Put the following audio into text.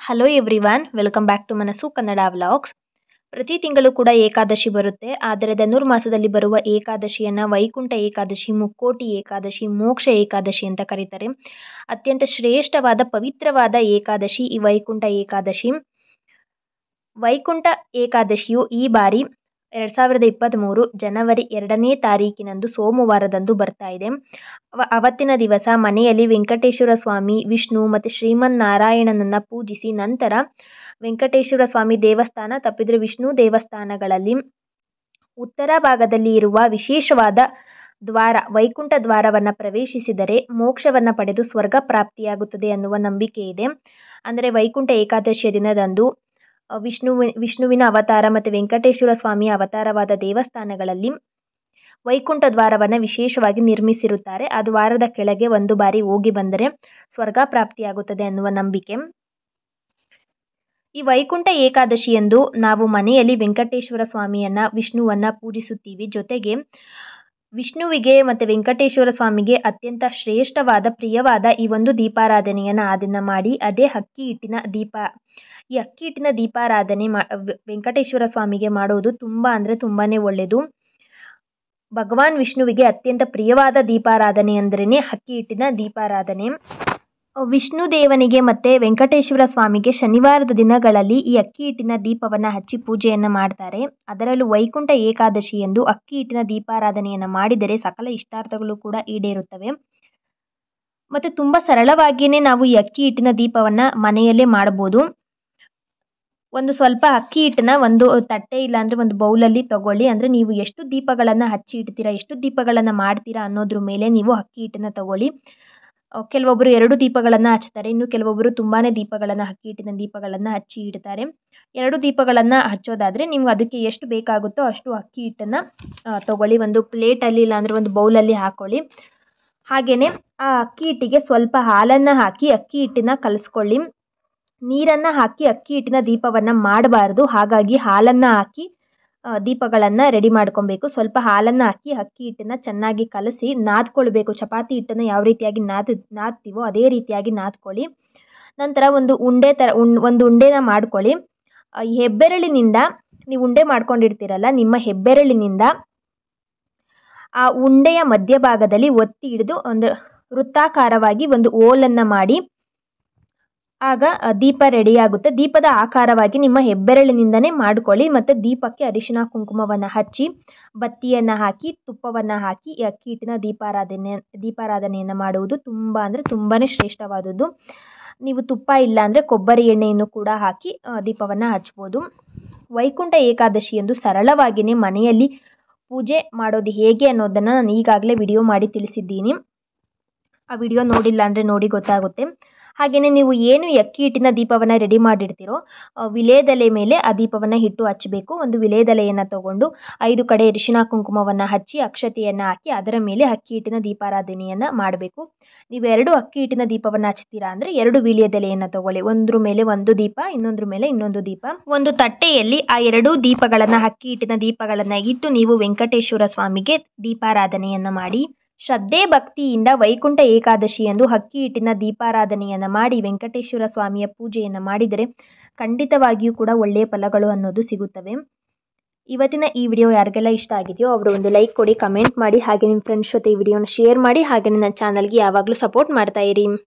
hello everyone welcome back to Manassu Kannada vlogs ಪ್ರತಿ ತಿಂಗಳು ಕೂಡ ಏಕಾದಶಿ ಬರುತ್ತೆ ಆದರೆ ಧನುರ್ಮಾಸದಲ್ಲಿ ಬರುವ ಏಕಾದಶಿಯನ್ನು ವೈಕುಂಠ ಏಕಾದಶಿ ಮುಕ್ಕೋಟಿ ಏಕಾದಶಿ ಮೋಕ್ಷ ಏಕಾದಶಿ ಅಂತ ಕರೀತಾರೆ ಅತ್ಯಂತ ಶ್ರೇಷ್ಠವಾದ ಪವಿತ್ರವಾದ ಏಕಾದಶಿ ಈ ವೈಕುಂಠ ಏಕಾದಶಿ ವೈಕುಂಠ ಏಕಾದಶಿಯು ಈ ಬಾರಿ ಎರಡು ಸಾವಿರದ ಇಪ್ಪತ್ತ್ಮೂರು ಜನವರಿ ಎರಡನೇ ತಾರೀಕಿನಂದು ಸೋಮವಾರದಂದು ಬರ್ತಾ ಇದೆ ಅವ ಅವತ್ತಿನ ದಿವಸ ಮನೆಯಲ್ಲಿ ವೆಂಕಟೇಶ್ವರ ಸ್ವಾಮಿ ವಿಷ್ಣು ಮತ್ತು ಶ್ರೀಮನ್ನಾರಾಯಣನನ್ನು ಪೂಜಿಸಿ ನಂತರ ವೆಂಕಟೇಶ್ವರ ಸ್ವಾಮಿ ದೇವಸ್ಥಾನ ತಪ್ಪಿದರೆ ವಿಷ್ಣು ದೇವಸ್ಥಾನಗಳಲ್ಲಿ ಉತ್ತರ ಭಾಗದಲ್ಲಿ ಇರುವ ವಿಶೇಷವಾದ ದ್ವಾರ ವೈಕುಂಠ ದ್ವಾರವನ್ನು ಪ್ರವೇಶಿಸಿದರೆ ಮೋಕ್ಷವನ್ನು ಪಡೆದು ಸ್ವರ್ಗ ಪ್ರಾಪ್ತಿಯಾಗುತ್ತದೆ ಅನ್ನುವ ನಂಬಿಕೆ ಇದೆ ಅಂದರೆ ವೈಕುಂಠ ಏಕಾದಶಿಯ ದಿನದಂದು ವಿಷ್ಣುವಿ ವಿಷ್ಣುವಿನ ಅವತಾರ ಮತ್ತು ವೆಂಕಟೇಶ್ವರ ಸ್ವಾಮಿಯ ಅವತಾರವಾದ ದೇವಸ್ಥಾನಗಳಲ್ಲಿ ವೈಕುಂಠ ದ್ವಾರವನ್ನು ವಿಶೇಷವಾಗಿ ನಿರ್ಮಿಸಿರುತ್ತಾರೆ ಆ ದ್ವಾರದ ಕೆಳಗೆ ಒಂದು ಬಾರಿ ಹೋಗಿ ಬಂದರೆ ಸ್ವರ್ಗ ಪ್ರಾಪ್ತಿಯಾಗುತ್ತದೆ ಅನ್ನುವ ನಂಬಿಕೆ ಈ ವೈಕುಂಠ ಏಕಾದಶಿಯಂದು ನಾವು ಮನೆಯಲ್ಲಿ ವೆಂಕಟೇಶ್ವರ ಸ್ವಾಮಿಯನ್ನು ವಿಷ್ಣುವನ್ನು ಪೂಜಿಸುತ್ತೀವಿ ಜೊತೆಗೆ ವಿಷ್ಣುವಿಗೆ ಮತ್ತು ವೆಂಕಟೇಶ್ವರ ಸ್ವಾಮಿಗೆ ಅತ್ಯಂತ ಶ್ರೇಷ್ಠವಾದ ಪ್ರಿಯವಾದ ಈ ಒಂದು ದೀಪಾರಾಧನೆಯನ್ನು ಆ ದಿನ ಮಾಡಿ ಅದೇ ಅಕ್ಕಿ ಹಿಟ್ಟಿನ ದೀಪ ಈ ಅಕ್ಕಿ ಹಿಟ್ಟಿನ ದೀಪಾರಾಧನೆ ಮಾ ವೆಂಕಟೇಶ್ವರ ಸ್ವಾಮಿಗೆ ಮಾಡೋದು ತುಂಬ ಅಂದರೆ ತುಂಬಾ ಒಳ್ಳೆಯದು ಭಗವಾನ್ ವಿಷ್ಣುವಿಗೆ ಅತ್ಯಂತ ಪ್ರಿಯವಾದ ದೀಪಾರಾಧನೆ ಅಂದ್ರೇ ಅಕ್ಕಿ ಹಿಟ್ಟಿನ ದೀಪಾರಾಧನೆ ವಿಷ್ಣು ದೇವನಿಗೆ ಮತ್ತು ವೆಂಕಟೇಶ್ವರ ಸ್ವಾಮಿಗೆ ಶನಿವಾರದ ದಿನಗಳಲ್ಲಿ ಈ ಅಕ್ಕಿ ಹಿಟ್ಟಿನ ದೀಪವನ್ನು ಹಚ್ಚಿ ಪೂಜೆಯನ್ನು ಮಾಡ್ತಾರೆ ಅದರಲ್ಲೂ ವೈಕುಂಠ ಏಕಾದಶಿ ಎಂದು ಅಕ್ಕಿ ಹಿಟ್ಟಿನ ದೀಪಾರಾಧನೆಯನ್ನು ಮಾಡಿದರೆ ಸಕಲ ಇಷ್ಟಾರ್ಥಗಳು ಕೂಡ ಈಡೇರುತ್ತವೆ ಮತ್ತು ತುಂಬ ಸರಳವಾಗಿಯೇ ನಾವು ಈ ಅಕ್ಕಿ ಹಿಟ್ಟಿನ ದೀಪವನ್ನು ಮನೆಯಲ್ಲೇ ಮಾಡ್ಬೋದು ಒಂದು ಸ್ವಲ್ಪ ಅಕ್ಕಿ ಹಿಟ್ಟನ್ನ ಒಂದು ತಟ್ಟೆ ಇಲ್ಲಾಂದರೆ ಒಂದು ಬೌಲಲ್ಲಿ ತಗೊಳ್ಳಿ ಅಂದರೆ ನೀವು ಎಷ್ಟು ದೀಪಗಳನ್ನು ಹಚ್ಚಿ ಇಡ್ತೀರಾ ಎಷ್ಟು ದೀಪಗಳನ್ನು ಮಾಡ್ತೀರಾ ಅನ್ನೋದ್ರ ಮೇಲೆ ನೀವು ಅಕ್ಕಿ ಹಿಟ್ಟನ್ನು ತಗೊಳ್ಳಿ ಕೆಲವೊಬ್ಬರು ಎರಡು ದೀಪಗಳನ್ನು ಹಚ್ತಾರೆ ಇನ್ನು ಕೆಲವೊಬ್ಬರು ತುಂಬಾ ದೀಪಗಳನ್ನು ಅಕ್ಕಿ ಹಿಟ್ಟಿನ ದೀಪಗಳನ್ನು ಹಚ್ಚಿ ಇಡ್ತಾರೆ ಎರಡು ದೀಪಗಳನ್ನು ಹಚ್ಚೋದಾದರೆ ನಿಮ್ಗೆ ಅದಕ್ಕೆ ಎಷ್ಟು ಬೇಕಾಗುತ್ತೋ ಅಷ್ಟು ಅಕ್ಕಿ ಹಿಟ್ಟನ್ನು ತಗೊಳ್ಳಿ ಒಂದು ಪ್ಲೇಟಲ್ಲಿ ಇಲ್ಲಾಂದರೆ ಒಂದು ಬೌಲಲ್ಲಿ ಹಾಕ್ಕೊಳ್ಳಿ ಹಾಗೆಯೇ ಆ ಅಕ್ಕಿ ಹಿಟ್ಟಿಗೆ ಸ್ವಲ್ಪ ಹಾಲನ್ನು ಹಾಕಿ ಅಕ್ಕಿ ಹಿಟ್ಟನ್ನ ಕಲಿಸ್ಕೊಳ್ಳಿ ನೀರನ್ನು ಹಾಕಿ ಅಕ್ಕಿ ಹಿಟ್ಟಿನ ದೀಪವನ್ನು ಮಾಡಬಾರ್ದು ಹಾಗಾಗಿ ಹಾಲನ್ನು ಹಾಕಿ ದೀಪಗಳನ್ನು ರೆಡಿ ಮಾಡ್ಕೊಬೇಕು ಸ್ವಲ್ಪ ಹಾಲನ್ನು ಹಾಕಿ ಅಕ್ಕಿ ಹಿಟ್ಟನ್ನು ಚೆನ್ನಾಗಿ ಕಲಸಿ ನಾದ್ಕೊಳ್ಬೇಕು ಚಪಾತಿ ಹಿಟ್ಟನ್ನು ಯಾವ ರೀತಿಯಾಗಿ ನಾದ್ ನಾದ್ತೀವೋ ಅದೇ ರೀತಿಯಾಗಿ ನಾದ್ಕೊಳ್ಳಿ ನಂತರ ಒಂದು ಉಂಡೆ ಥರ ಉಂಡ್ ಒಂದು ಉಂಡೆನ ಮಾಡ್ಕೊಳ್ಳಿ ಹೆಬ್ಬೆರಳಿನಿಂದ ನೀವು ಉಂಡೆ ಮಾಡ್ಕೊಂಡಿರ್ತೀರಲ್ಲ ನಿಮ್ಮ ಹೆಬ್ಬೆರಳಿನಿಂದ ಆ ಉಂಡೆಯ ಮಧ್ಯಭಾಗದಲ್ಲಿ ಒತ್ತಿ ಹಿಡಿದು ಒಂದು ವೃತ್ತಾಕಾರವಾಗಿ ಒಂದು ಓಲನ್ನು ಮಾಡಿ ಆಗ ದೀಪ ರೆಡಿಯಾಗುತ್ತೆ ದೀಪದ ಆಕಾರವಾಗಿ ನಿಮ್ಮ ಹೆಬ್ಬೆರಳಿನಿಂದನೇ ಮಾಡ್ಕೊಳ್ಳಿ ಮತ್ತು ದೀಪಕ್ಕೆ ಅರಿಶಿನ ಕುಂಕುಮವನ್ನು ಹಚ್ಚಿ ಬತ್ತಿಯನ್ನು ಹಾಕಿ ತುಪ್ಪವನ್ನು ಹಾಕಿ ಈ ಅಕ್ಕಿ ಹಿಟ್ಟಿನ ದೀಪಾರಾಧನೆ ದೀಪಾರಾಧನೆಯನ್ನು ಮಾಡುವುದು ತುಂಬ ಅಂದರೆ ತುಂಬಾ ಶ್ರೇಷ್ಠವಾದದ್ದು ನೀವು ತುಪ್ಪ ಇಲ್ಲ ಅಂದರೆ ಕೊಬ್ಬರಿ ಎಣ್ಣೆಯನ್ನು ಕೂಡ ಹಾಕಿ ದೀಪವನ್ನು ಹಚ್ಬೋದು ವೈಕುಂಠ ಏಕಾದಶಿಯಂದು ಸರಳವಾಗಿಯೇ ಮನೆಯಲ್ಲಿ ಪೂಜೆ ಮಾಡೋದು ಹೇಗೆ ಅನ್ನೋದನ್ನು ನಾನು ಈಗಾಗಲೇ ವಿಡಿಯೋ ಮಾಡಿ ತಿಳಿಸಿದ್ದೀನಿ ಆ ವಿಡಿಯೋ ನೋಡಿಲ್ಲ ಅಂದರೆ ನೋಡಿ ಗೊತ್ತಾಗುತ್ತೆ ಹಾಗೆಯೇ ನೀವು ಏನು ಅಕ್ಕಿ ಹಿಟ್ಟಿನ ದೀಪವನ್ನು ರೆಡಿ ಮಾಡಿರ್ತೀರೋ ವಿಲೇದೆಲೆ ಮೇಲೆ ಆ ದೀಪವನ್ನು ಇಟ್ಟು ಹಚ್ಚಬೇಕು ಒಂದು ವಿಲೇದೆಲೆಯನ್ನು ತಗೊಂಡು ಐದು ಕಡೆ ಅರಿಶಿನ ಕುಂಕುಮವನ್ನು ಹಚ್ಚಿ ಅಕ್ಷತೆಯನ್ನು ಹಾಕಿ ಅದರ ಮೇಲೆ ಅಕ್ಕಿ ಹಿಟ್ಟಿನ ದೀಪಾರಾಧನೆಯನ್ನು ಮಾಡಬೇಕು ನೀವು ಎರಡು ಅಕ್ಕಿ ಹಿಟ್ಟಿನ ದೀಪವನ್ನು ಹಚ್ತೀರಾ ಅಂದರೆ ಎರಡು ವಿಲೇದೆಲೆಯನ್ನು ತಗೊಳ್ಳಿ ಒಂದ್ರ ಮೇಲೆ ಒಂದು ದೀಪ ಇನ್ನೊಂದ್ರ ಮೇಲೆ ಇನ್ನೊಂದು ದೀಪ ಒಂದು ತಟ್ಟೆಯಲ್ಲಿ ಆ ಎರಡೂ ದೀಪಗಳನ್ನು ಅಕ್ಕಿ ಹಿಟ್ಟಿನ ದೀಪಗಳನ್ನು ಇಟ್ಟು ನೀವು ವೆಂಕಟೇಶ್ವರ ಸ್ವಾಮಿಗೆ ದೀಪಾರಾಧನೆಯನ್ನು ಮಾಡಿ ಶ್ರದ್ಧೆ ಭಕ್ತಿಯಿಂದ ವೈಕುಂಠ ಏಕಾದಶಿಯಂದು ಅಕ್ಕಿ ಹಿಟ್ಟಿನ ದೀಪಾರಾಧನೆಯನ್ನು ಮಾಡಿ ವೆಂಕಟೇಶ್ವರ ಸ್ವಾಮಿಯ ಪೂಜೆಯನ್ನು ಮಾಡಿದರೆ ಖಂಡಿತವಾಗಿಯೂ ಕೂಡ ಒಳ್ಳೆಯ ಫಲಗಳು ಅನ್ನೋದು ಸಿಗುತ್ತವೆ ಇವತ್ತಿನ ಈ ವಿಡಿಯೋ ಯಾರಿಗೆಲ್ಲ ಇಷ್ಟ ಆಗಿದೆಯೋ ಅವರು ಒಂದು ಲೈಕ್ ಕೊಡಿ ಕಮೆಂಟ್ ಮಾಡಿ ಹಾಗೆ ನಿಮ್ಮ ಫ್ರೆಂಡ್ಸ್ ಜೊತೆ ಈ ವಿಡಿಯೋನ ಶೇರ್ ಮಾಡಿ ಹಾಗೆ ನನ್ನ ಚಾನಲ್ಗೆ ಯಾವಾಗಲೂ ಸಪೋರ್ಟ್ ಮಾಡ್ತಾ ಇರಿ